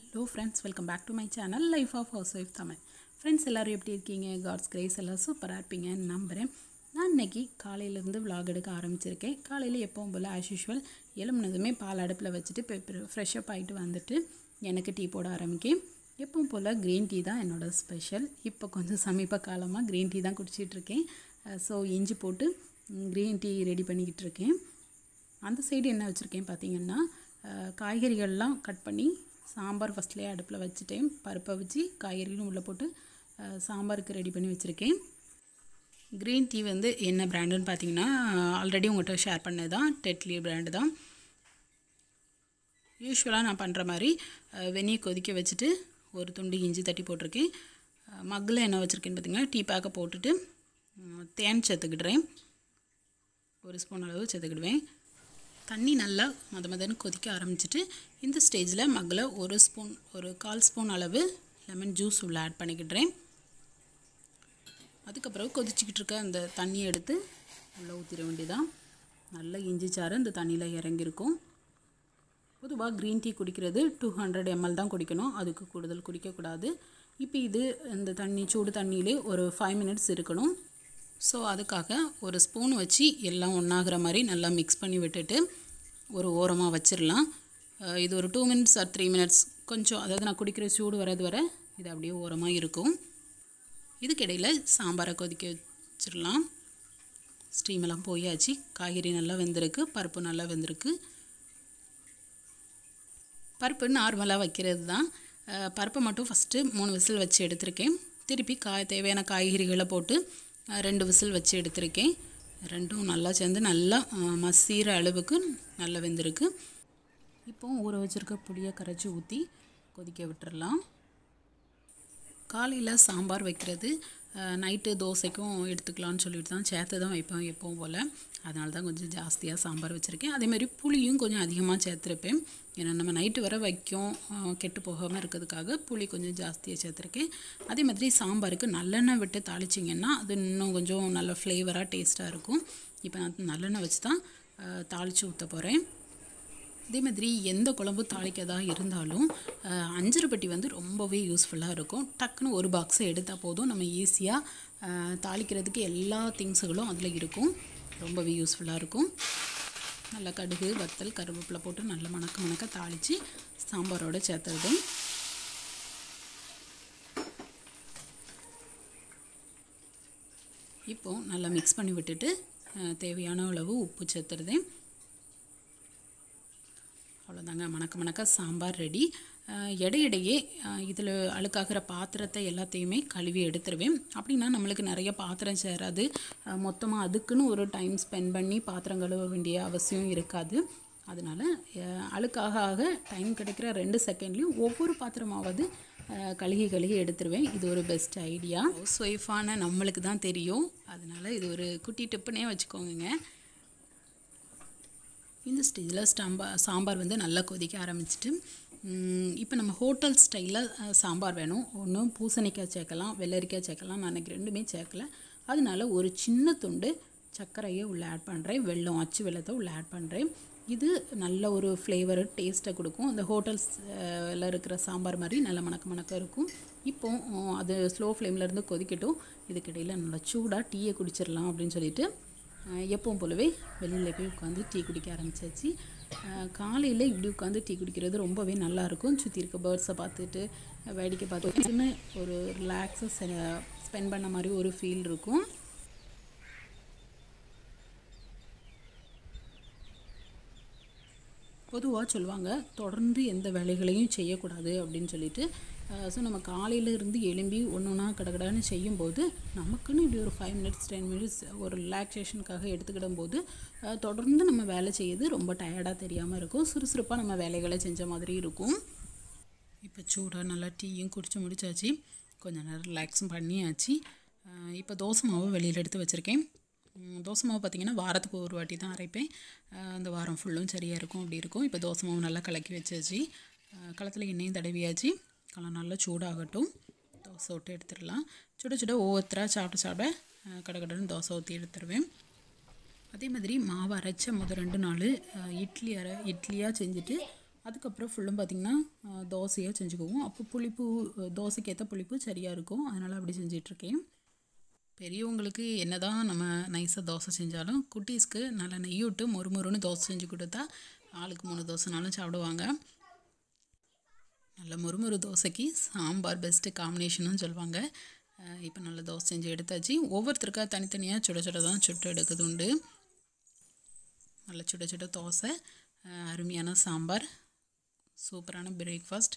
hello friends welcome back to my channel life of housewife Tamil friends எல்லோரும் எப்படி இருக்கீங்க God's grace எல்லாம் சூப்பராக இருப்பீங்கன்னு நம்புகிறேன் நான் இன்னைக்கு காலையிலேருந்து vlog எடுக்க ஆரம்பிச்சிருக்கேன் காலையில் எப்பவும் போல் ஆஸ் யூஷுவல் எழும்புனதுமே பால் அடுப்பில் வச்சுட்டு இப்போ ஃப்ரெஷ்அப் ஆகிட்டு வந்துட்டு எனக்கு டீ போட ஆரம்பிக்கேன் எப்பவும் போல் க்ரீன் டீ தான் என்னோடய ஸ்பெஷல் இப்போ கொஞ்சம் சமீப காலமாக க்ரீன் டீ தான் குடிச்சிட்ருக்கேன் ஸோ இஞ்சி போட்டு க்ரீன் டீ ரெடி பண்ணிக்கிட்டு இருக்கேன் அந்த சைடு என்ன வச்சுருக்கேன் பார்த்தீங்கன்னா அஹ், காய்கறிகள்லாம் கட் பண்ணி சாம்பார் ஃபஸ்ட்லேயே அடுப்பில் வச்சுட்டேன் பருப்பை வச்சு காய்கறிகளும் உள்ளே போட்டு அஹ், சாம்பாருக்கு ரெடி பண்ணி வச்சுருக்கேன் க்ரீன் டீ வந்து என்ன பிராண்டுன்னு பார்த்தீங்கன்னா ஆல்ரெடி உங்கள்கிட்ட ஷேர் பண்ணது தான் டெட்லி பிராண்டு தான் யூஸ்வலாக நான் பண்ணுற மாதிரி அஹ், வெந்நீர் கொதிக்க வச்சுட்டு ஒரு துண்டு இஞ்சி தட்டி போட்டிருக்கேன் மக்கில் என்ன வச்சுருக்கேன்னு பார்த்தீங்கன்னா டீ பேக்கை போட்டுட்டு உம், தேன் சேர்த்துக்கிடுறேன் ஒரு ஸ்பூன் அளவு சேர்த்துக்கிடுவேன் தண்ணி நல்லா மத மதன்னு கொதிக்க ஆரம்பிச்சிட்டு இந்த ஸ்டேஜில் மக்கில் ஒரு ஸ்பூன் ஒரு கால் ஸ்பூன் அளவு லெமன் ஜூஸ் உள்ள ஆட் பண்ணிக்கிடுறேன் அதுக்கப்புறம் கொதிச்சிக்கிட்டு இருக்க அந்த தண்ணியை எடுத்து உள்ளே ஊற்றிட வேண்டியதான் நல்ல இஞ்சி சாறு இந்த தண்ணியில் இறங்கியிருக்கும் பொதுவாக க்ரீன் டீ குடிக்கிறது டூ ஹண்ட்ரட் எம்எல் தான் குடிக்கணும் அதுக்கு கூடுதல் குடிக்கக்கூடாது இப்போ இது இந்த தண்ணி சூடு தண்ணியிலே ஒரு ஃபைவ் மினிட்ஸ் இருக்கணும் ஸோ அதுக்காக ஒரு ஸ்பூன் வச்சு எல்லாம் ஒன்றாகிற மாதிரி நல்லா மிக்ஸ் பண்ணி விட்டுட்டு ஒரு ஓரமாக வச்சிடலாம் அஹ் இது ஒரு two minutes or three minutes கொஞ்சம் அதாவது நான் குடிக்கிற சூடு வரது வரை இது அப்படியே ஓரமாக இருக்கும் இதுக்கிடையில் சாம்பாரை கொதிக்க வச்சிடலாம் ஸ்டீம் எல்லாம் போயாச்சு காய்கறி நல்லா வெந்திருக்கு பருப்பு நல்லா வெந்திருக்கு பருப்பு நார்மலாக வைக்கிறது தான் அஹ் பருப்பை மட்டும் ஃபஸ்ட்டு மூணு விசில் வச்சு எடுத்திருக்கேன் திருப்பி காய் தேவையான காய்கறிகளை போட்டு அஹ் ரெண்டு விசில் வச்சு எடுத்திருக்கேன் ரெண்டும் நல்லா சேர்ந்து நல்லா அஹ் மசீர அளவுக்கு நல்லா வெந்திருக்கு இப்போ ஊற வச்சுருக்க புளியை கரைச்சி ஊற்றி கொதிக்க விட்டுறலாம் காலையில் சாம்பார் வைக்கிறது நைட்டு தோசைக்கும் எடுத்துக்கலாம்னு சொல்லிட்டு தான் சேர்த்து தான் வைப்பேன் எப்பவும் போல் அதனால தான் கொஞ்சம் ஜாஸ்தியாக சாம்பார் வச்சுருக்கேன் அதேமாதிரி புளியும் கொஞ்சம் அதிகமாக சேர்த்துருப்பேன் ஏன்னா நம்ம நைட்டு வர வைக்கும் அஹ், கெட்டு போகாமல் இருக்கிறதுக்காக புளி கொஞ்சம் ஜாஸ்தியாக சேர்த்துருக்கேன் அதே மாதிரி சாம்பாருக்கு நல்லெண்ணெய் விட்டு தாளிச்சிங்கன்னா அது இன்னும் கொஞ்சம் நல்ல ஃப்ளேவராக டேஸ்ட்டாக இருக்கும் இப்போ நான் நல்லெண்ணெய் வச்சு தான் அஹ், தாளித்து ஊற்ற போகிறேன் அதே மாதிரி எந்த குழம்பு தாளிக்கதா இருந்தாலும் அஹ், அஞ்சரை பெட்டி வந்து ரொம்பவே யூஸ்ஃபுல்லாக இருக்கும் டக்குன்னு ஒரு பாக்ஸை எடுத்தால் போதும் நம்ம ஈஸியாக தாளிக்கிறதுக்கு எல்லா திங்ஸுகளும் அதில் இருக்கும் ரொம்பவே யூஸ்ஃபுல்லாக இருக்கும் நல்லா கடுகு வத்தல் கருவேப்பிலை போட்டு நல்ல மணக்க மணக்க தாளித்து சாம்பாரோட சேர்த்துறது இப்போது நல்லா மிக்ஸ் பண்ணி விட்டுட்டு அஹ், தேவையான அளவு உப்பு சேர்த்துறதேன் அவ்வளோதாங்க மணக்க மணக்க சாம்பார் ரெடி இடையிடையே இதில் அழுக்காகிற பாத்திரத்தை எல்லாத்தையுமே கழுவி எடுத்துருவேன் அப்படின்னா நம்மளுக்கு நிறைய பாத்திரம் சேராது மொத்தமாக அதுக்குன்னு ஒரு டைம் ஸ்பெண்ட் பண்ணி பாத்திரம் கழுவ வேண்டிய அவசியம் இருக்காது அதனால் அழுக்காக ஆக டைம் கிடைக்கிற ரெண்டு செகண்ட்லேயும் ஒவ்வொரு பாத்திரமாவது அஹ், கழுகி கழுகி எடுத்துருவேன் இது ஒரு பெஸ்ட் ஐடியா ஹவுஸ் ஒய்ஃபான நம்மளுக்கு தான் தெரியும் அதனால் இது ஒரு குட்டி டிப்புனே வச்சுக்கோங்க இந்த ஸ்டேஜில் ஸ்டாம்பா சாம்பார் வந்து நல்லா கொதிக்க ஆரம்பிச்சிட்டு இப்போ நம்ம ஹோட்டல் ஸ்டைலில் சாம்பார் வேணும் ஒன்று பூசணிக்காய் சேர்க்கலாம் வெள்ளரிக்காய் சேர்க்கலாம் நான் எனக்கு ரெண்டுமே சேர்க்கல அதனால ஒரு சின்ன துண்டு சர்க்கரையை உள்ளே ஆட் பண்ணுறேன் வெல்லம் அச்சு வெள்ளத்தை உள்ளே ஆட் பண்ணுறேன் இது நல்ல ஒரு ஃப்ளேவர் டேஸ்ட்டை கொடுக்கும் அந்த ஹோட்டல்ஸில் இருக்கிற சாம்பார் மாதிரி நல்ல மணக்க மணக்க இருக்கும் இப்போ அஹ், அது ஸ்லோ இருந்து கொதிக்கட்டும் இதுக்கிடையில் நல்லா சூடாக டீயை குடிச்சிடலாம் அப்படின்னு சொல்லிட்டு அஹ் எப்பவும் போலவே வெளியில் போய் உட்காந்து டீ குடிக்க ஆரம்பிச்சாச்சு காலையில் இப்படி உட்காந்து டீ குடிக்கிறது ரொம்பவே நல்லாயிருக்கும் சுற்றி இருக்க பேர்ட்ஸை பார்த்துட்டு வேடிக்கை பார்த்து சின்ன ஒரு ரிலாக்ஸாக ஸ்பெண்ட் பண்ண மாதிரி ஒரு ஃபீல் இருக்கும் பொதுவாக சொல்லுவாங்க தொடர்ந்து எந்த வேலைகளையும் செய்யக்கூடாது அப்படின்னு சொல்லிட்டு ஸோ நம்ம காலையில இருந்து எழும்பி ஒன்று ஒன்றா கடகடான்னு செய்யும்போது நமக்குன்னு இப்படி ஒரு ஃபைவ் மினிட்ஸ் டென் மினிட்ஸ் ஒரு ரிலாக்ஸேஷனுக்காக எடுத்துக்கிடும் போது அஹ், தொடர்ந்து நம்ம வேலை செய்யுது ரொம்ப டயர்டாக தெரியாமல் இருக்கும் சுறுசுறுப்பாக நம்ம வேலைகளை செஞ்ச மாதிரி இருக்கும் இப்போ சூடாக நல்லா டீயும் குடிச்சு முடிச்சாச்சு கொஞ்ச நேரம் ரிலாக்ஸும் பண்ணியாச்சு அஹ் இப்போ தோசை மாவு வெளியில் எடுத்து வச்சுருக்கேன் உம், தோசை மாவு பார்த்திங்கன்னா வாரத்துக்கு ஒரு வாட்டி தான் அரைப்பேன் அஹ் அந்த வாரம் ஃபுல்லும் சரியாக இருக்கும் அப்படி இருக்கும் இப்போ தோசை மாவு நல்லா கலக்கி வச்சாச்சு அஹ் களத்தில் எண்ணெயும் தடவியாச்சு களம் நல்லா சூடாகட்டும் தோசை விட்டு எடுத்துடலாம் சுட சுட ஒவ்வொருத்தராக சாப்பிட சாப்பிட அஹ் கடகடன்னு தோசை ஊற்றி எடுத்துருவேன் அதே மாதிரி மாவு அரைச்ச முத ரெண்டு நாள் அஹ், இட்லி அரை இட்லியாக செஞ்சுட்டு அதுக்கப்புறம் ஃபுல்லும் பார்த்திங்கன்னா தோசையாக செஞ்சுக்குவோம் அப்போ புளிப்பு அஹ், தோசைக்கு ஏற்ற புளிப்பு சரியாக இருக்கும் அதனால் அப்படி செஞ்சிட்ருக்கேன் பெரியவங்களுக்கு என்ன தான் நம்ம நைஸாக தோசை செஞ்சாலும் குட்டீஸ்க்கு நல்லா நெய் விட்டு மொறு மொறுன்னு தோசை செஞ்சு கொடுத்தா ஆளுக்கு மூணு தோசைனாலும் சாப்பிடுவாங்க நல்ல மொறுமொறு தோசைக்கு சாம்பார் பெஸ்ட்டு காம்பினேஷனும் சொல்லுவாங்க இப்போ நல்ல தோசை செஞ்சு எடுத்தாச்சு ஒவ்வொருத்தருக்கா தனித்தனியாக சுட சுட தான் சுட்டு எடுக்கிறது உண்டு நல்ல சுட சுட தோசை அஹ், அருமையான சாம்பார் சூப்பரான பிரேக்ஃபாஸ்ட்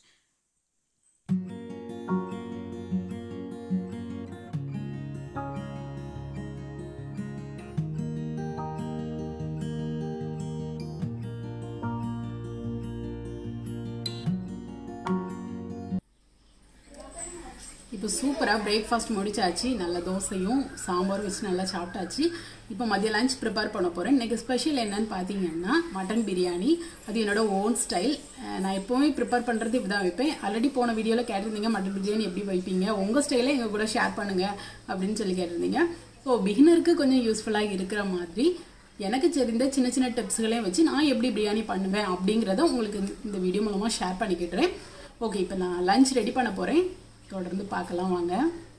இப்போ சூப்பராக பிரேக்ஃபாஸ்ட் முடிச்சாச்சு நல்ல தோசையும் சாம்பார் வச்சு நல்லா சாப்பிட்டாச்சு இப்போ மதியம் லஞ்ச் ப்ரிப்பேர் பண்ண போகிறேன் இன்றைக்கி ஸ்பெஷல் என்னன்னு பார்த்தீங்கன்னா மட்டன் பிரியாணி அது என்னோட ஓன் ஸ்டைல் நான் எப்போவுமே ப்ரிப்பேர் பண்ணுறது இப்படி தான் வைப்பேன் ஆல்ரெடி போன வீடியோவில் கேட்டிருந்தீங்க மட்டன் பிரியாணி எப்படி வைப்பீங்க உங்கள் ஸ்டைலை எங்கள் கூட ஷேர் பண்ணுங்கள் அப்படின்னு சொல்லி கேட்டிருந்தீங்க ஸோ பிகினருக்கு கொஞ்சம் யூஸ்ஃபுல்லாக இருக்கிற மாதிரி எனக்கு தெரிந்த சின்ன சின்ன டிப்ஸ்களையும் வச்சு நான் எப்படி பிரியாணி பண்ணுவேன் அப்படிங்கிறத உங்களுக்கு இந்த வீடியோ மூலமாக ஷேர் பண்ணிக்கிட்டுறேன் ஓகே இப்போ நான் லஞ்ச் ரெடி பண்ண போகிறேன் தொடர்ந்து பார்க்கலாம் வாங்க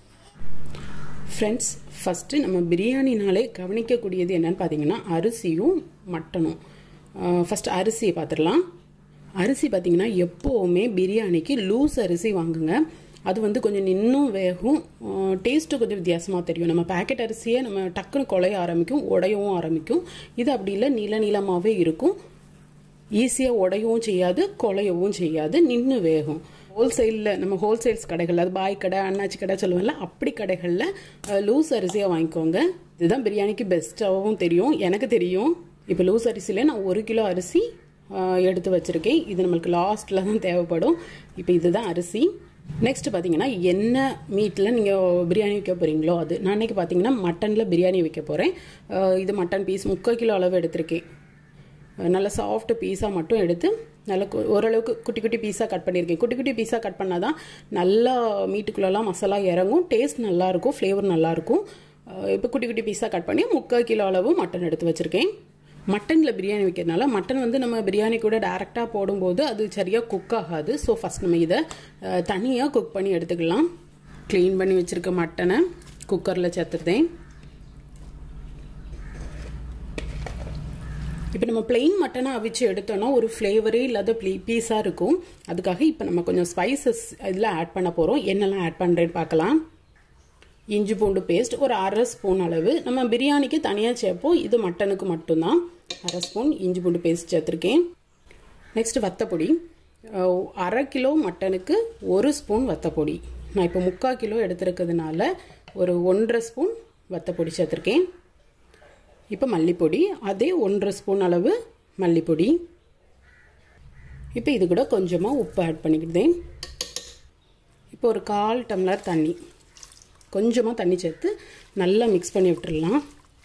ஃப்ரெண்ட்ஸ் ஃபஸ்ட்டு நம்ம பிரியாணினாலே கவனிக்கக்கூடியது என்னன்னு பார்த்தீங்கன்னா அரிசியும் மட்டனும் ஃபஸ்ட்டு அரிசியை பார்த்துடலாம் அரிசி பார்த்தீங்கன்னா எப்போவுமே பிரியாணிக்கு லூஸ் அரிசி வாங்குங்க அது வந்து கொஞ்சம் நின்னும் வேகும் டேஸ்ட்டு கொஞ்சம் வித்தியாசமாக தெரியும் நம்ம பேக்கெட் அரிசியை நம்ம டக்குன்னு குழைய ஆரம்பிக்கும் உடையவும் ஆரம்பிக்கும் இது அப்படி இல்லை நீள நீளமாகவே இருக்கும் ஈஸியாக உடையவும் செய்யாது குலையவும் செய்யாது நின்று வேகும் ஹோல்சேலில் நம்ம ஹோல்சேல்ஸ் கடைகள் அது பாய் கடை அண்ணாச்சி கடை சொல்லுவோம்ல அப்படி கடைகளில் லூஸ் அரிசியாக வாங்கிக்கோங்க இதுதான் பிரியாணிக்கு பெஸ்ட்டாகவும் தெரியும் எனக்கு தெரியும் இப்போ லூஸ் அரிசியில் நான் ஒரு கிலோ அரிசி அஹ், எடுத்து வச்சுருக்கேன் இது நம்மளுக்கு லாஸ்ட்டில் தான் தேவைப்படும் இப்போ இதுதான் அரிசி நெக்ஸ்ட் பார்த்தீங்கன்னா என்ன மீட்டில் நீங்கள் பிரியாணி வைக்க போகிறீங்களோ அது நான் அன்றைக்கி பார்த்தீங்கன்னா மட்டனில் பிரியாணி வைக்க போகிறேன் இது மட்டன் பீஸ் முக்கால் கிலோ அளவு எடுத்திருக்கேன் நல்ல சாஃப்ட் பீஸாக மட்டும் எடுத்து நல்ல கு- ஓரளவுக்கு குட்டி குட்டி பீஸாக கட் பண்ணியிருக்கேன் குட்டி குட்டி பீஸாக கட் பண்ணால் தான் நல்லா மீட்டுக்குள்ளெல்லாம் மசாலா இறங்கும் டேஸ்ட் நல்லாயிருக்கும் ஃப்ளேவர் நல்லாயிருக்கும் இப்போ குட்டி குட்டி பீஸாக கட் பண்ணி முக்கால் கிலோ அளவு மட்டன் எடுத்து வச்சுருக்கேன் மட்டனில் பிரியாணி வைக்கிறதுனால மட்டன் வந்து நம்ம பிரியாணி கூட டேரெக்டாக போடும்போது அது சரியாக குக் ஆகாது ஸோ ஃபஸ்ட் நம்ம இதை தனியாக குக் பண்ணி எடுத்துக்கலாம் க்ளீன் பண்ணி வச்சுருக்க மட்டனை குக்கரில் சேர்த்துருந்தேன் இப்போ நம்ம பிளெயின் மட்டனை அவிச்சு எடுத்தோம்னா ஒரு ஃப்ளேவரே இல்லாத ப்ளீ பீஸாக இருக்கும் அதுக்காக இப்போ நம்ம கொஞ்சம் ஸ்பைசஸ் இதில் ஆட் பண்ண போகிறோம் என்னெல்லாம் ஆட் பண்ணுறேன்னு பார்க்கலாம் இஞ்சி பூண்டு பேஸ்ட் ஒரு அரை ஸ்பூன் அளவு நம்ம பிரியாணிக்கு தனியாக சேர்ப்போம் இது மட்டனுக்கு மட்டும்தான் அரை ஸ்பூன் இஞ்சி பூண்டு பேஸ்ட் சேர்த்துருக்கேன் நெக்ஸ்ட் வத்தப்பொடி அஹ், அரை கிலோ மட்டனுக்கு ஒரு ஸ்பூன் வத்தப்பொடி நான் இப்போ முக்கால் கிலோ எடுத்துருக்கிறதுனால ஒரு ஒன்றரை ஸ்பூன் வத்தப்பொடி சேர்த்துருக்கேன் இப்போ மல்லிப்பொடி அதே ஒன்றரை ஸ்பூன் அளவு மல்லிப்பொடி இப்போ இது கூட கொஞ்சமாக உப்பு ஆட் பண்ணிக்கிட்டேன் இப்போ ஒரு கால் டம்ளர் தண்ணி கொஞ்சமாக தண்ணி சேர்த்து நல்லா மிக்ஸ் பண்ணி விட்டுறலாம்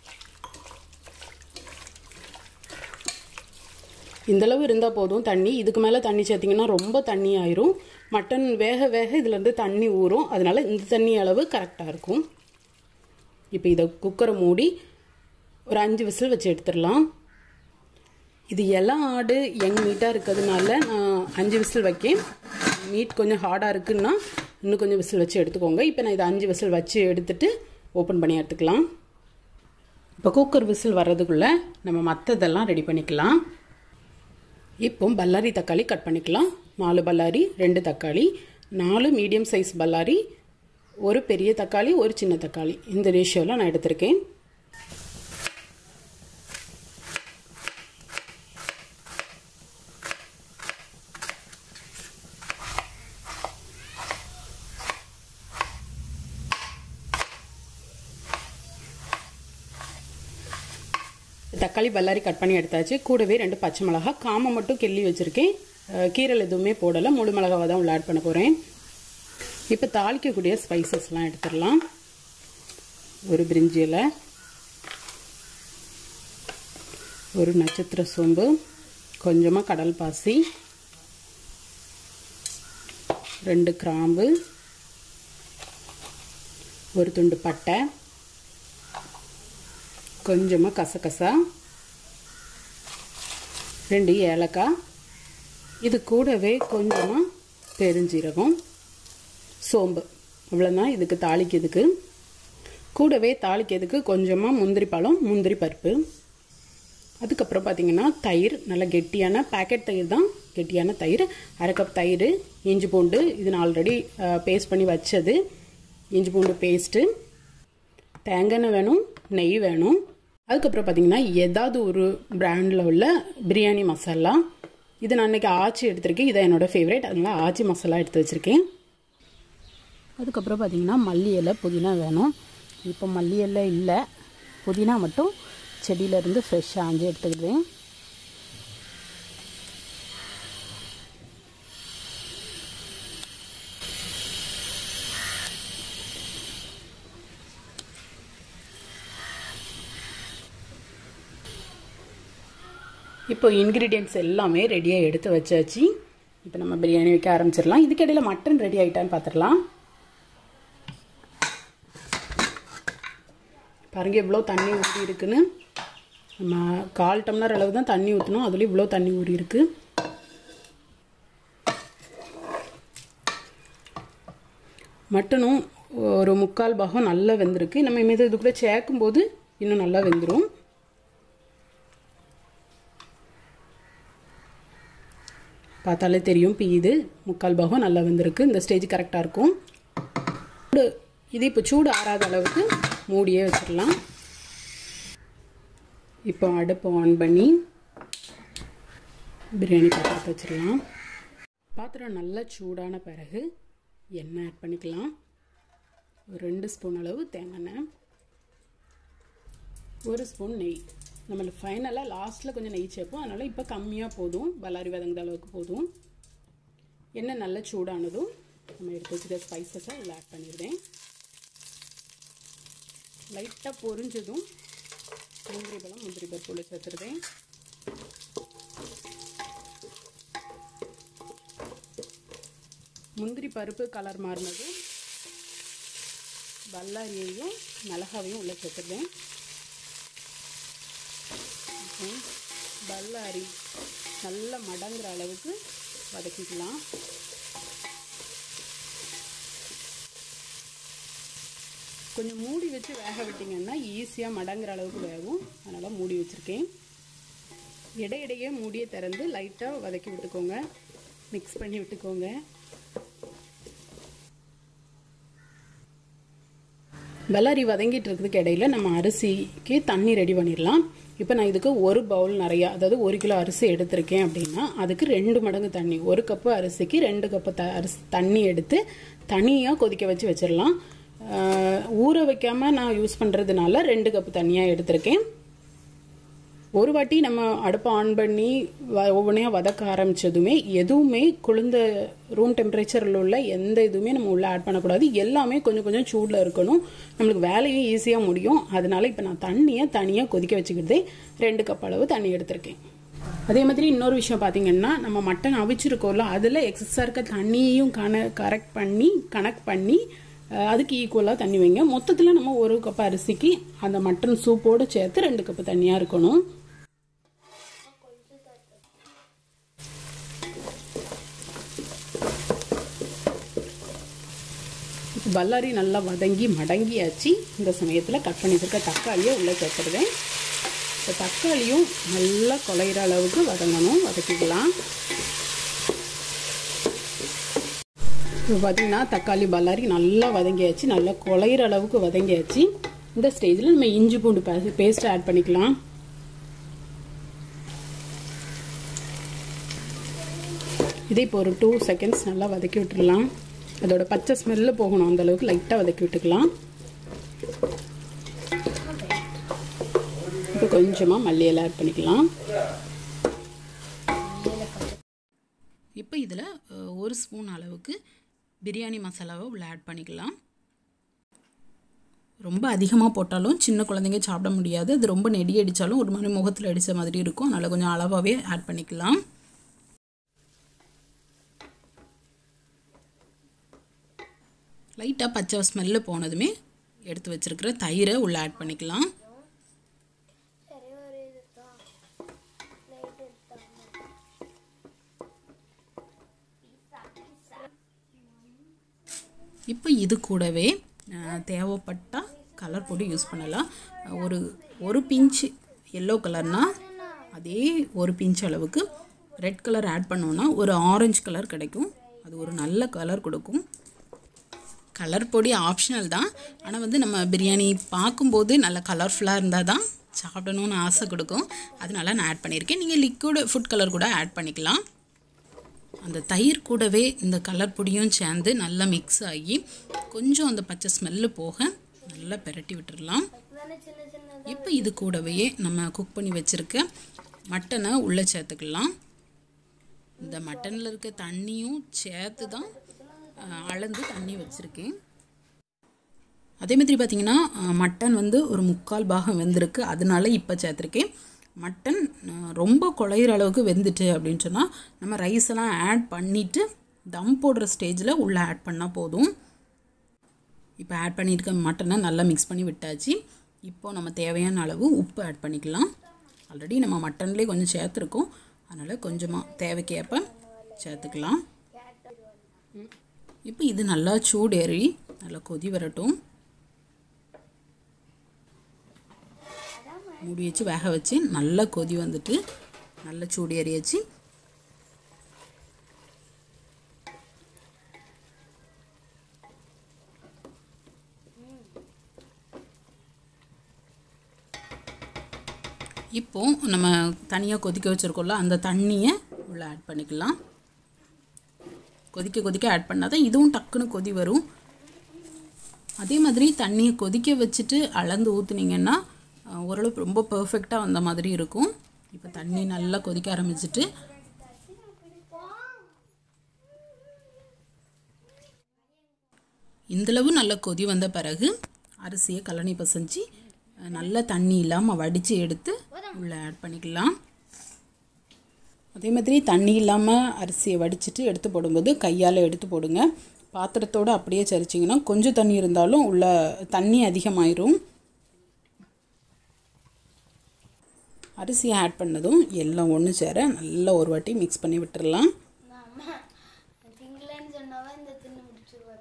இந்தளவு இருந்தால் போதும் தண்ணி இதுக்கு மேலே தண்ணி சேர்த்திங்கன்னா ரொம்ப தண்ணி ஆயிரும் மட்டன் வேக வேக இதுலேருந்து தண்ணி ஊறும் அதனால இந்த தண்ணி அளவு கரெக்டாக இருக்கும் இப்போ இதை குக்கரை மூடி ஒரு அஞ்சு விசில் வச்சு எடுத்துடலாம் இது இலை ஆடு யங் மீட்டாக இருக்கிறதுனால நான் அஞ்சு விசில் வைக்கேன் மீட் கொஞ்சம் ஹார்டாக இருக்குன்னா இன்னும் கொஞ்சம் விசில் வச்சு எடுத்துக்கோங்க இப்போ நான் இதை அஞ்சு விசில் வச்சு எடுத்துட்டு ஓப்பன் பண்ணி எடுத்துக்கலாம் இப்போ குக்கர் விசில் வர்றதுக்குள்ளே நம்ம மற்றதெல்லாம் ரெடி பண்ணிக்கலாம் இப்போ பல்லாரி தக்காளி கட் பண்ணிக்கலாம் நாலு பல்லாரி ரெண்டு தக்காளி நாலு மீடியம் சைஸ் பல்லாரி ஒரு பெரிய தக்காளி ஒரு சின்ன தக்காளி இந்த ரேஷியோவில் நான் எடுத்திருக்கேன் தக்காளி பல்லாரி கட் பண்ணி எடுத்தாச்சு கூடவே ரெண்டு பச்சை மிளகா காம மட்டும் கிள்ளி வச்சுருக்கேன் அஹ் கீரல் எதுவுமே போடலை முழு மிளகாவை தான் உள்ள ஆட் பண்ண போகிறேன் இப்போ தாளிக்கக்கூடிய ஸ்பைசஸ்லாம் எடுத்துடலாம் ஒரு பிரிஞ்சி இலை ஒரு நட்சத்திர சோம்பு கொஞ்சமாக கடல் பாசி ரெண்டு கிராம்பு ஒரு துண்டு பட்டை கொஞ்சமாக கசகசா ரெண்டு ஏலக்காய் இது கூடவே கொஞ்சமாக பெருஞ்சீரகம் சோம்பு அவ்வளோதான் இதுக்கு தாளிக்கிறதுக்கு கூடவே தாளிக்கிறதுக்கு கொஞ்சமாக முந்திரி பழம் முந்திரி பருப்பு அதுக்கப்புறம் பார்த்தீங்கன்னா தயிர் நல்ல கெட்டியான பேக்கெட் தயிர் தான் கெட்டியான தயிர் அரை கப் தயிர் இஞ்சி பூண்டு இது நான் ஆல்ரெடி பேஸ்ட் பண்ணி வச்சது இஞ்சி பூண்டு பேஸ்ட்டு தேங்காய் வேணும் நெய் வேணும் அதுக்கப்புறம் பார்த்தீங்கன்னா ஏதாவது ஒரு பிராண்டில் உள்ள பிரியாணி மசாலா இது நான் இன்றைக்கி ஆச்சி எடுத்திருக்கேன் இதை என்னோடய ஃபேவரேட் அதனால் ஆச்சி மசாலா எடுத்து வச்சுருக்கேன் அதுக்கப்புறம் பார்த்தீங்கன்னா மல்லி இலை புதினா வேணும் இப்போ மல்லி இலை இல்லை புதினா மட்டும் செடியிலேருந்து ஃப்ரெஷ்ஷாக ஆஞ்சு எடுத்துக்கிடுவேன் இப்போ இன்க்ரீடியன்ட்ஸ் எல்லாமே ரெடியாக எடுத்து வச்சாச்சு இப்போ நம்ம பிரியாணி வைக்க ஆரம்பிச்சிடலாம் இதுக்கிடையில் மட்டன் ரெடி ஆகிட்டான்னு பார்த்துடலாம் பாருங்க இவ்வளோ தண்ணி ஊற்றி இருக்குன்னு நம்ம கால் டம்ளர் அளவு தான் தண்ணி ஊற்றணும் அதுலேயும் இவ்வளோ தண்ணி ஊறி இருக்கு மட்டனும் ஒரு முக்கால் பாகம் நல்லா வெந்திருக்கு நம்ம இனிமேல் இது கூட சேர்க்கும்போது இன்னும் நல்லா வெந்துடும் பார்த்தாலே தெரியும் இது முக்கால் பாகம் நல்லா வந்திருக்கு இந்த ஸ்டேஜ் கரெக்டாக இருக்கும் இது இப்போ சூடு ஆறாத அளவுக்கு மூடியே வச்சிடலாம் இப்போ அடுப்பு ஆன் பண்ணி பிரியாணி பாத்திரத்தை வச்சிடலாம் பாத்திரம் நல்லா சூடான பிறகு எண்ணெய் ஆட் பண்ணிக்கலாம் ஒரு ரெண்டு ஸ்பூன் அளவு தேங்காய் ஒரு ஸ்பூன் நெய் நம்ம ஃபைனலாக லாஸ்ட்டில் கொஞ்சம் நெய் சேர்ப்போம் அதனால் இப்போ கம்மியாக போதும் பல்லாரி வதங்குற அளவுக்கு போதும் எண்ணெய் நல்லா சூடானதும் நம்ம எடுத்து வச்சுக்க ஸ்பைசஸை இதில் ஆட் பண்ணிடுவேன் லைட்டாக பொரிஞ்சதும் முந்திரி பழம் முந்திரி பருப்பு உள்ள சேர்த்துருவேன் முந்திரி பருப்பு கலர் மாறினதும் பல்லாரியையும் மிளகாவையும் உள்ளே சேர்த்துருவேன் பல்லாரி நல்லா மடங்குற அளவுக்கு வதக்கிக்கலாம் கொஞ்சம் மூடி வச்சு வேக விட்டிங்கன்னா ஈஸியாக மடங்குற அளவுக்கு வேகும் அதனால் மூடி வச்சுருக்கேன் இடையிடையே மூடியை திறந்து லைட்டாக வதக்கி விட்டுக்கோங்க மிக்ஸ் பண்ணி விட்டுக்கோங்க வெள்ளரி வதங்கிட்டு இருக்கிறதுக்கு இடையில நம்ம அரிசிக்கு தண்ணி ரெடி பண்ணிடலாம் இப்போ நான் இதுக்கு ஒரு பவுல் நிறையா அதாவது ஒரு கிலோ அரிசி எடுத்திருக்கேன் அப்படின்னா அதுக்கு ரெண்டு மடங்கு தண்ணி ஒரு கப்பு அரிசிக்கு ரெண்டு கப்பு த அரிசி தண்ணி எடுத்து தனியாக கொதிக்க வச்சு வச்சிடலாம் ஊற வைக்காமல் நான் யூஸ் பண்ணுறதுனால ரெண்டு கப்பு தண்ணியாக எடுத்திருக்கேன் ஒரு வாட்டி நம்ம அடுப்பை ஆன் பண்ணி வ ஒவ்வொன்றையாக வதக்க ஆரம்பித்ததுமே எதுவுமே குளிர்ந்த ரூம் டெம்பரேச்சரில் உள்ள எந்த இதுவுமே நம்ம உள்ளே ஆட் பண்ணக்கூடாது எல்லாமே கொஞ்சம் கொஞ்சம் சூடில் இருக்கணும் நம்மளுக்கு வேலையும் ஈஸியாக முடியும் அதனால இப்போ நான் தண்ணியை தனியாக கொதிக்க வச்சுக்கிட்டே ரெண்டு கப் அளவு தண்ணி எடுத்திருக்கேன் அதே மாதிரி இன்னொரு விஷயம் பார்த்தீங்கன்னா நம்ம மட்டன் அவிச்சிருக்கோம்ல அதில் எக்ஸஸாக இருக்க தண்ணியையும் கண கரெக்ட் பண்ணி கனெக்ட் பண்ணி அதுக்கு ஈக்குவலாக தண்ணி வைங்க மொத்தத்தில் நம்ம ஒரு கப் அரிசிக்கு அந்த மட்டன் சூப்போடு சேர்த்து ரெண்டு கப்பு தண்ணியாக இருக்கணும் பல்லாரி நல்லா வதங்கி மடங்கியாச்சு இந்த சமயத்தில் கட் பண்ணி வச்சிருக்க தக்காளியை உள்ளே சேர்த்துருவேன் இப்போ தக்காளியும் நல்லா குலையிற அளவுக்கு வதங்கணும் வதக்கிக்கலாம் இப்போ பார்த்தீங்கன்னா தக்காளி பல்லாரி நல்லா வதங்கியாச்சு நல்லா குலையிற அளவுக்கு வதங்கியாச்சு இந்த ஸ்டேஜில் நம்ம இஞ்சி பூண்டு பேஸ்ட் ஆட் பண்ணிக்கலாம் இதே இப்போ ஒரு டூ செகண்ட்ஸ் நல்லா வதக்கி விட்டுடலாம் அதோட பச்சை ஸ்மெல்லு போகணும் அந்த அளவுக்கு லைட்டாக வதக்கி விட்டுக்கலாம் இப்போ கொஞ்சமாக மல்லியெல்லாம் ஆட் பண்ணிக்கலாம் இப்போ இதில் ஒரு ஸ்பூன் அளவுக்கு பிரியாணி மசாலாவை உள்ள ஆட் பண்ணிக்கலாம் ரொம்ப அதிகமாக போட்டாலும் சின்ன குழந்தைங்க சாப்பிட முடியாது அது ரொம்ப நெடி அடித்தாலும் ஒரு மாதிரி முகத்தில் அடித்த மாதிரி இருக்கும் அதனால் கொஞ்சம் அளவாகவே ஆட் பண்ணிக்கலாம் லைட்டாக பச்சை ஸ்மெல்லு போனதுமே எடுத்து வச்சுருக்கிற தயிரை உள்ளே ஆட் பண்ணிக்கலாம் இப்போ இது கூடவே அஹ், தேவைப்பட்டா கலர் பொடி யூஸ் பண்ணலாம் ஒரு ஒரு பிஞ்ச் எல்லோ கலர்னால் அதே ஒரு பிஞ்ச் அளவுக்கு ரெட் கலர் ஆட் பண்ணோன்னா ஒரு ஆரஞ்சு கலர் கிடைக்கும் அது ஒரு நல்ல கலர் கொடுக்கும் கலர் பொடி ஆப்ஷனல் தான் ஆனால் வந்து நம்ம பிரியாணி பார்க்கும்போது நல்ல கலர்ஃபுல்லாக இருந்தால் தான் சாப்பிடணும்னு ஆசை கொடுக்கும் அதனால நான் ஆட் பண்ணியிருக்கேன் நீங்கள் லிக்விட் ஃபுட் கலர் கூட ஆட் பண்ணிக்கலாம் அந்த தயிர் கூடவே இந்த கலர் பொடியும் சேர்ந்து நல்லா மிக்ஸ் ஆகி கொஞ்சம் அந்த பச்சை ஸ்மெல்லு போக நல்லா பெரட்டி விட்டுறலாம் இப்போ இது கூடவே நம்ம குக் பண்ணி வச்சுருக்க மட்டனை உள்ளே சேர்த்துக்கலாம் இந்த மட்டனில் இருக்க தண்ணியும் சேர்த்து தான் அஹ், அளந்து தண்ணி வச்சுருக்கேன் அதே மாதிரி பார்த்தீங்கன்னா அஹ், மட்டன் வந்து ஒரு முக்கால் பாகம் வெந்திருக்கு அதனால இப்போ சேர்த்துருக்கேன் மட்டன் அஹ், ரொம்ப குழையிற அளவுக்கு வெந்துட்டு அப்படின்னு சொன்னால் நம்ம ரைஸ் எல்லாம் ஆட் பண்ணிவிட்டு தம் போடுற ஸ்டேஜில் உள்ளே ஆட் பண்ணால் போதும் இப்போ ஆட் பண்ணியிருக்க மட்டனை நல்லா மிக்ஸ் பண்ணி விட்டாச்சு இப்போ நம்ம தேவையான அளவு உப்பு ஆட் பண்ணிக்கலாம் ஆல்ரெடி நம்ம மட்டன்லேயே கொஞ்சம் சேர்த்துருக்கோம் அதனால் கொஞ்சமாக தேவைக்கேற்ப சேர்த்துக்கலாம் இப்போ இது நல்லா சூடேறி நல்லா கொதி வரட்டும் மூடி வச்சு வேக வச்சு நல்லா கொதி வந்துட்டு நல்லா சூடேறியாச்சு இப்போ நம்ம தனியாக கொதிக்க வச்சுருக்கோம்ல அந்த தண்ணியை உள்ளே ஆட் பண்ணிக்கலாம் கொதிக்க கொதிக்க ஆட் பண்ணால் தான் இதுவும் டக்குன்னு கொதி வரும் அதே மாதிரி தண்ணியை கொதிக்க வச்சுட்டு அளந்து ஊற்றுனீங்கன்னா அஹ், ஓரளவு ரொம்ப பர்ஃபெக்டாக வந்த மாதிரி இருக்கும் இப்போ தண்ணி நல்லா கொதிக்க ஆரம்பிச்சிட்டு இந்தளவு நல்லா கொதி வந்த பிறகு அரிசியை கழனி பசைஞ்சு அஹ், நல்லா தண்ணி இல்லாமல் வடித்து எடுத்து உள்ளே ஆட் பண்ணிக்கலாம் அதே மாதிரி தண்ணி இல்லாமல் அரிசியை வடிச்சிட்டு எடுத்து போடும்போது கையால் எடுத்து போடுங்க பாத்திரத்தோடு அப்படியே சரிச்சிங்கன்னா கொஞ்சம் தண்ணி இருந்தாலும் உள்ள தண்ணி அதிகமாயிரும் அரிசியை ஆட் பண்ணதும் எல்லாம் ஒன்று சேர நல்லா ஒரு வாட்டி மிக்ஸ் பண்ணி விட்டுறலாம் அம்மா திங்களன்னு சொன்னவ இந்த தின்னு முடிச்சிருவாரு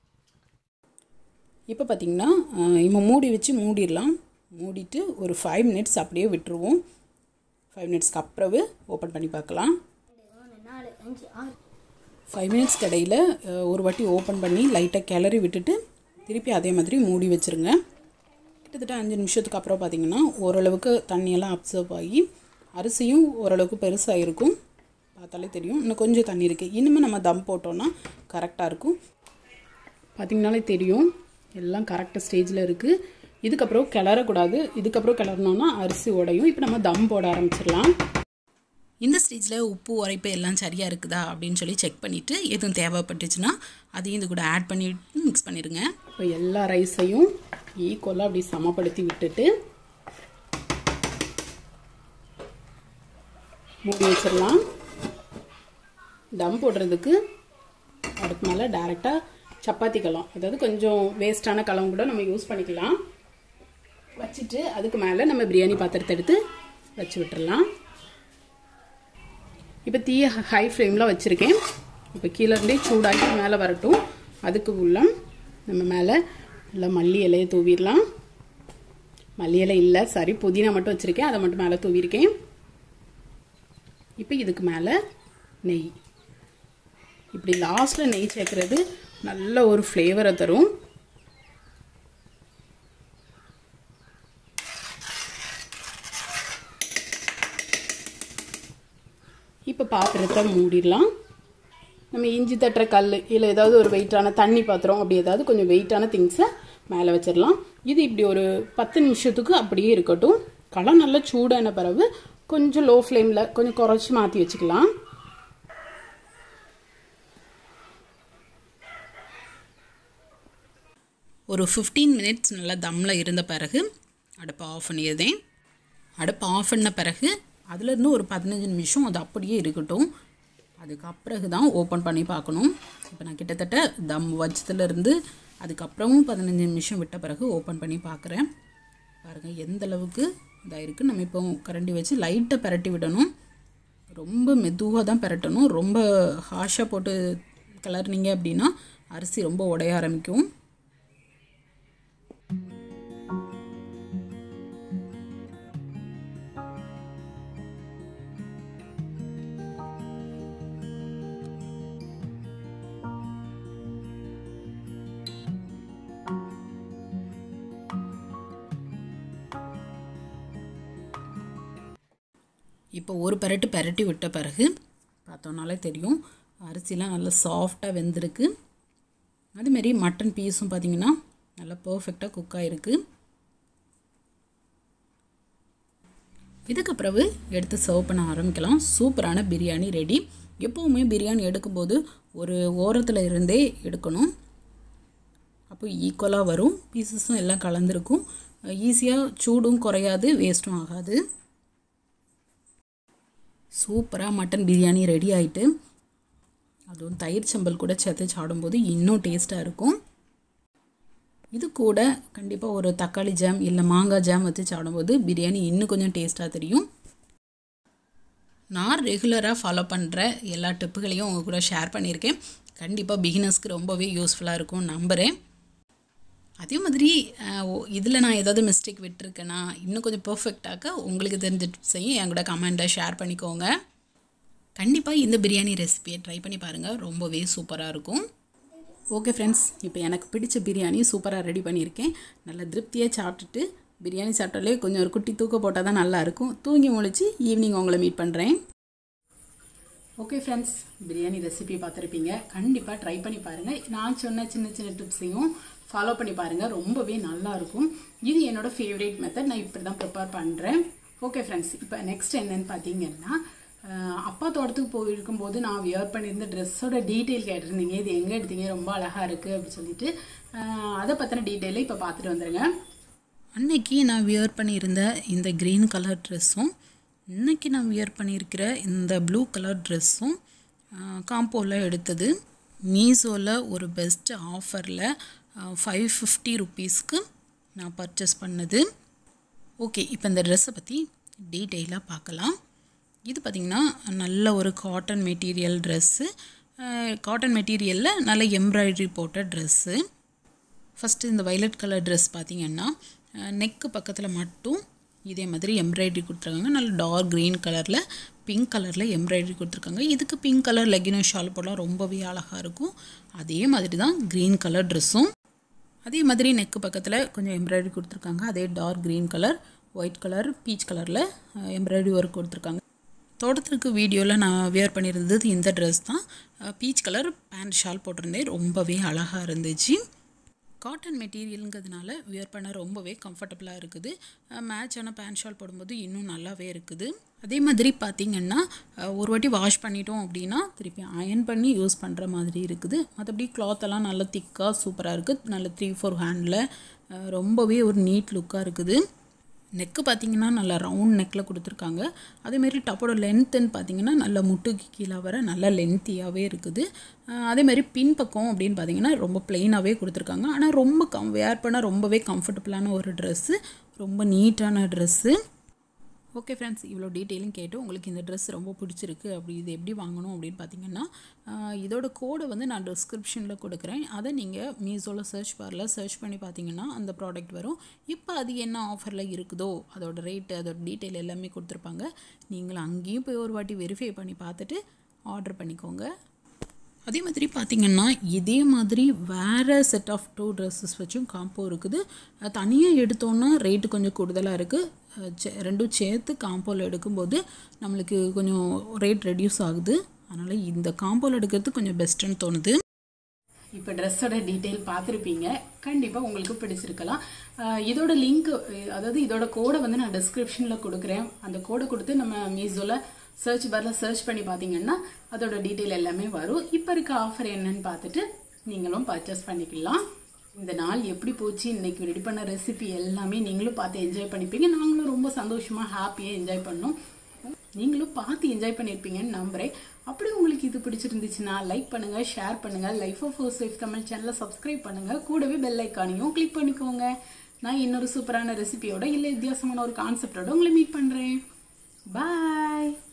இப்போ பார்த்தீங்கன்னா இப்போ மூடி வச்சு மூடிடலாம் மூடிட்டு ஒரு ஃபைவ் மினிட்ஸ் அப்படியே விட்டுருவோம் ஃபைவ் மினிட்ஸ்க்கு அப்புறவு ஓப்பன் பண்ணி பார்க்கலாம் மூணு நாலு அஞ்சு ஆறு ஃபைவ் மினிட்ஸ்க்கு இடையில் அஹ், ஒரு வாட்டி ஓப்பன் பண்ணி லைட்டாக கிளறி விட்டுட்டு திருப்பி அதே மாதிரி மூடி வச்சுருங்க கிட்டத்தட்ட அஞ்சு நிமிஷத்துக்கு அப்புறம் பார்த்தீங்கன்னா ஓரளவுக்கு தண்ணியெல்லாம் அப்சர்வ் ஆகி அரிசியும் ஓரளவுக்கு பெருசாக இருக்கும் பார்த்தாலே தெரியும் இன்னும் கொஞ்சம் தண்ணி இருக்குது இனிமேல் நம்ம தம் போட்டோன்னா கரெக்டாக இருக்கும் பார்த்திங்கனாலே தெரியும் எல்லாம் கரெக்ட் ஸ்டேஜில் இருக்குது இதுக்கப்புறம் கிளறக்கூடாது இதுக்கப்புறம் கிளறினோன்னா அரிசி உடையும் இப்போ நம்ம தம் போட ஆரம்பிச்சிடலாம் இந்த ஸ்டேஜில் உப்பு உரைப்பு எல்லாம் சரியாக இருக்குதா அப்படின்னு சொல்லி செக் பண்ணிவிட்டு எதுவும் தேவைப்பட்டுச்சுன்னா அதையும் இது கூட ஆட் பண்ணிட்டு மிக்ஸ் பண்ணிடுங்க இப்போ எல்லா ரைஸையும் ஈக்குவலாக அப்படி சமப்படுத்தி விட்டுட்டு மூடி வச்சிடலாம் தம் போடுறதுக்கு அதுக்கு மேலே டேரெக்டாக சப்பாத்தி களம் அதாவது கொஞ்சம் வேஸ்டான களம் கூட நம்ம யூஸ் பண்ணிக்கலாம் வச்சுட்டு அதுக்கு மேலே நம்ம பிரியாணி பாத்திரத்தை எடுத்து வச்சு விட்டுறலாம் இப்போ தீய ஹை ஃப்ளேமில் வச்சுருக்கேன் இப்போ கீழே இருந்தே சூடாக்கி மேலே வரட்டும் அதுக்கு உள்ள நம்ம மேலே நல்லா மல்லி இலையை தூவிடலாம் மல்லி இலை இல்லை சாரி புதினா மட்டும் வச்சுருக்கேன் அதை மட்டும் மேலே தூவிருக்கேன் இப்போ இதுக்கு மேலே நெய் இப்படி லாஸ்ட்டில் நெய் சேர்க்குறது நல்ல ஒரு ஃப்ளேவரை தரும் இப்போ பாத்திரத்தை மூடிடலாம் நம்ம இஞ்சி தட்டுற கல் இல்லை ஏதாவது ஒரு வெயிட்டான தண்ணி பாத்திரம் அப்படி ஏதாவது கொஞ்சம் வெயிட்டான திங்ஸை மேலே வச்சிடலாம் இது இப்படி ஒரு பத்து நிமிஷத்துக்கு அப்படியே இருக்கட்டும் களம் நல்லா சூடான பிறகு கொஞ்சம் லோ ஃப்ளேமில் கொஞ்சம் குறைச்சி மாற்றி வச்சுக்கலாம் ஒரு ஃபிஃப்டீன் மினிட்ஸ் நல்லா தம்மில் இருந்த பிறகு அடுப்பை ஆஃப் பண்ணிடுதேன் அடுப்பை ஆஃப் பண்ண பிறகு அதுலேருந்து ஒரு பதினஞ்சு நிமிஷம் அது அப்படியே இருக்கட்டும் அதுக்கப்புறகு தான் ஓப்பன் பண்ணி பார்க்கணும் இப்போ நான் கிட்டத்தட்ட தம் வச்சதுலேருந்து அதுக்கப்புறமும் பதினஞ்சு நிமிஷம் விட்ட பிறகு ஓப்பன் பண்ணி பார்க்குறேன் பாருங்கள் எந்த அளவுக்கு இதாக இருக்குது நம்ம இப்போ கரண்டி வச்சு லைட்டாக பெரட்டி விடணும் ரொம்ப மெதுவாக தான் பெரட்டணும் ரொம்ப ஹாஷாக போட்டு கிளறினீங்க அப்படின்னா அரிசி ரொம்ப உடைய ஆரம்பிக்கும் இப்போ ஒரு பெரட்டு பெரட்டி விட்ட பிறகு பார்த்தோன்னாலே தெரியும் அரிசிலாம் நல்லா சாஃப்டாக வெந்திருக்கு அதுமாரி மட்டன் பீஸும் பார்த்திங்கன்னா நல்லா பர்ஃபெக்டாக குக் ஆகிருக்கு இதுக்கு பிறகு எடுத்து சர்வ் பண்ண ஆரம்பிக்கலாம் சூப்பரான பிரியாணி ரெடி எப்போவுமே பிரியாணி எடுக்கும்போது ஒரு ஓரத்தில் இருந்தே எடுக்கணும் அப்போ ஈக்குவலாக வரும் பீசஸும் எல்லாம் கலந்துருக்கும் ஈஸியாக சூடும் குறையாது வேஸ்ட்டும் ஆகாது சூப்பராக மட்டன் பிரியாணி ரெடி ஆகிட்டு அதுவும் தயிர் சம்பல் கூட சேர்த்து சாப்பிடும்போது இன்னும் டேஸ்ட்டாக இருக்கும் இது கூட கண்டிப்பாக ஒரு தக்காளி ஜாம் இல்லை மாங்காய் ஜாம் வச்சு சாப்பிடும்போது பிரியாணி இன்னும் கொஞ்சம் டேஸ்ட்டாக தெரியும் நான் ரெகுலராக ஃபாலோ பண்ணுற எல்லா டிப்புகளையும் உங்கள் கூட ஷேர் பண்ணியிருக்கேன் கண்டிப்பாக பிகினர்ஸ்க்கு ரொம்பவே யூஸ்ஃபுல்லாக இருக்கும் நம்புகிறேன் அதே மாதிரி இதில் நான் ஏதாவது மிஸ்டேக் விட்டுருக்கேன்னா இன்னும் கொஞ்சம் பர்ஃபெக்டாக்க உங்களுக்கு தெரிஞ்ச டிப்ஸையும் என் கூட கமெண்ட்டை ஷேர் பண்ணிக்கோங்க கண்டிப்பாக இந்த பிரியாணி ரெசிபியை ட்ரை பண்ணி பாருங்கள் ரொம்பவே சூப்பராக இருக்கும் ஓகே ஃப்ரெண்ட்ஸ் இப்போ எனக்கு பிடிச்ச பிரியாணி சூப்பராக ரெடி பண்ணியிருக்கேன் நல்லா திருப்தியாக சாப்பிட்டுட்டு பிரியாணி சாப்பிட்டாலே கொஞ்சம் ஒரு குட்டி தூக்க போட்டால் தான் நல்லாயிருக்கும் தூங்கி முழிச்சு ஈவினிங் உங்களை மீட் பண்ணுறேன் ஓகே ஃப்ரெண்ட்ஸ் பிரியாணி ரெசிபி பார்த்துருப்பீங்க கண்டிப்பாக ட்ரை பண்ணி பாருங்கள் நான் சொன்ன சின்ன சின்ன டிப்ஸையும் ஃபாலோ பண்ணி பாருங்கள் ரொம்பவே நல்லாயிருக்கும் இது என்னோடய ஃபேவரேட் மெத்தட் நான் இப்படி தான் ப்ரிப்பேர் பண்ணுறேன் ஓகே ஃப்ரெண்ட்ஸ் இப்போ நெக்ஸ்ட் என்னென்னு பார்த்தீங்கன்னா அப்பா தோட்டத்துக்கு போயிருக்கும்போது நான் வியர் பண்ணியிருந்த ட்ரெஸ்ஸோட டீட்டெயில் கேட்டிருந்தீங்க இது எங்கே எடுத்தீங்க ரொம்ப அழகாக இருக்குது அப்படின்னு சொல்லிட்டு அதை பற்றின டீட்டெயிலை இப்போ பார்த்துட்டு வந்துடுங்க அன்னைக்கு நான் வியர் பண்ணியிருந்த இந்த க்ரீன் கலர் ட்ரெஸ்ஸும் இன்றைக்கி நான் வியர் பண்ணியிருக்கிற இந்த ப்ளூ கலர் ட்ரெஸ்ஸும் காம்போவில் எடுத்தது மீஷோவில் ஒரு பெஸ்ட் ஆஃபரில் ஃபைவ் ஃபிஃப்டி ருப்பீஸ்க்கு நான் பர்ச்சேஸ் பண்ணது ஓகே இப்போ இந்த ட்ரெஸ்ஸை பற்றி டீட்டெயிலாக பார்க்கலாம் இது பார்த்திங்கன்னா நல்ல ஒரு காட்டன் மெட்டீரியல் ட்ரெஸ்ஸு காட்டன் மெட்டீரியலில் நல்ல எம்ப்ராய்டரி போட்ட ட்ரெஸ்ஸு ஃபஸ்ட்டு இந்த வைலட் கலர் ட்ரெஸ் பார்த்திங்கன்னா நெக்கு பக்கத்தில் மட்டும் இதே மாதிரி எம்ப்ராய்டரி கொடுத்துருக்காங்க நல்ல டார்க் க்ரீன் கலரில் பிங்க் கலரில் எம்ப்ராய்டரி கொடுத்துருக்காங்க இதுக்கு பிங்க் கலர் லெகினும் ஷால் போடலாம் ரொம்பவே அழகாக இருக்கும் அதே மாதிரி தான் க்ரீன் கலர் ட்ரெஸ்ஸும் அதே மாதிரி நெக்கு பக்கத்தில் கொஞ்சம் எம்ப்ராய்டரி கொடுத்துருக்காங்க அதே dark green colour white colour peach கலரில் எம்ப்ராய்டரி ஒர்க் கொடுத்துருக்காங்க தோட்டத்திற்கு வீடியோவில் நான் வியர் பண்ணியிருந்தது இந்த ட்ரெஸ் தான் பீச் கலர் பேண்ட் ஷால் போட்டிருந்தேன் ரொம்பவே அழகாக இருந்துச்சு காட்டன் மெட்டீரியலுங்கிறதுனால வியர் பண்ண ரொம்பவே கம்ஃபர்டபுளாக இருக்குது மேட்சான பேண்ட் ஷால் போடும்போது இன்னும் நல்லாவே இருக்குது அதே மாதிரி பார்த்திங்கன்னா ஒரு வாட்டி வாஷ் பண்ணிட்டோம் அப்படின்னா திருப்பி அயன் பண்ணி யூஸ் பண்ணுற மாதிரி இருக்குது மற்றபடி கிளாத்தெல்லாம் நல்லா திக்காக சூப்பராக இருக்குது நல்ல த்ரீ ஃபோர் ஹேண்டில் ரொம்பவே ஒரு நீட் லுக்காக இருக்குது நெக்கு பார்த்தீங்கன்னா நல்லா ரவுண்ட் நெக்கில் கொடுத்துருக்காங்க அதேமாரி டப்போட லென்த்துன்னு பார்த்தீங்கன்னா நல்ல முட்டுக்கு கீழே வர நல்ல லென்த்தியாகவே இருக்குது அதேமாதிரி பின்பக்கம் அப்படின்னு பார்த்தீங்கன்னா ரொம்ப ப்ளெயினாகவே கொடுத்துருக்காங்க ஆனால் ரொம்ப கம் வேர் பண்ண ரொம்பவே கம்ஃபர்டபுளான ஒரு ட்ரெஸ்ஸு ரொம்ப நீட்டான ட்ரெஸ்ஸு ஓகே ஃப்ரெண்ட்ஸ் இவ்வளோ டீட்டெயிலும் கேட்டு உங்களுக்கு இந்த ட்ரெஸ் ரொம்ப பிடிச்சிருக்கு அப்படி இது எப்படி வாங்கணும் அப்படின்னு பார்த்தீங்கன்னா இதோட கோடை வந்து நான் டிஸ்கிரிப்ஷனில் கொடுக்குறேன் அதை நீங்கள் மீஷோவில் சர்ச் பாரில் சர்ச் பண்ணி பார்த்தீங்கன்னா அந்த ப்ராடக்ட் வரும் இப்போ அது என்ன ஆஃபரில் இருக்குதோ அதோட ரேட்டு அதோட டீட்டெயில் எல்லாமே கொடுத்துருப்பாங்க நீங்களும் அங்கேயும் போய் ஒரு வாட்டி வெரிஃபை பண்ணி பார்த்துட்டு ஆர்டர் பண்ணிக்கோங்க அதே மாதிரி பார்த்திங்கன்னா இதே மாதிரி வேறு செட் ஆஃப் டூ ட்ரெஸ்ஸஸ் வச்சும் காம்போ இருக்குது தனியாக எடுத்தோன்னா ரேட்டு கொஞ்சம் கூடுதலாக இருக்குது ரெண்டும் சேர்த்து காம்போவில் எடுக்கும்போது நம்மளுக்கு கொஞ்சம் ரேட் ரெடியூஸ் ஆகுது அதனால் இந்த காம்போவில் எடுக்கிறது கொஞ்சம் பெஸ்ட்டுன்னு தோணுது இப்போ ட்ரெஸ்ஸோட டீட்டெயில் பார்த்துருப்பீங்க கண்டிப்பாக உங்களுக்கு பிடிச்சிருக்கலாம் இதோட லிங்க் அதாவது இதோட கோடை வந்து நான் டிஸ்கிரிப்ஷனில் கொடுக்குறேன் அந்த கோடை கொடுத்து நம்ம மீஷோவில் சர்ச் பாரில் சர்ச் பண்ணி பார்த்தீங்கன்னா அதோட டீட்டெயில் எல்லாமே வரும் இப்போ இருக்க ஆஃபர் என்னன்னு பார்த்துட்டு நீங்களும் பர்ச்சேஸ் பண்ணிக்கலாம் இந்த நாள் எப்படி போச்சு இன்னைக்கு ரெடி பண்ண ரெசிபி எல்லாமே நீங்களும் பார்த்து என்ஜாய் பண்ணிப்பீங்க நாங்களும் ரொம்ப சந்தோஷமாக ஹாப்பியாக என்ஜாய் பண்ணோம் நீங்களும் பார்த்து என்ஜாய் பண்ணியிருப்பீங்கன்னு நம்புகிறேன் அப்படி உங்களுக்கு இது பிடிச்சிருந்துச்சுன்னா லைக் பண்ணுங்கள் ஷேர் பண்ணுங்கள் life of house life Tamil சேனலை சப்ஸ்கிரைப் பண்ணுங்கள் கூடவே பெல் ஐக்கானையும் கிளிக் பண்ணிக்கோங்க நான் இன்னொரு சூப்பரான ரெசிபியோட இல்லை வித்தியாசமான ஒரு கான்செப்டோட உங்களை மீட் பண்ணுறேன் பாய்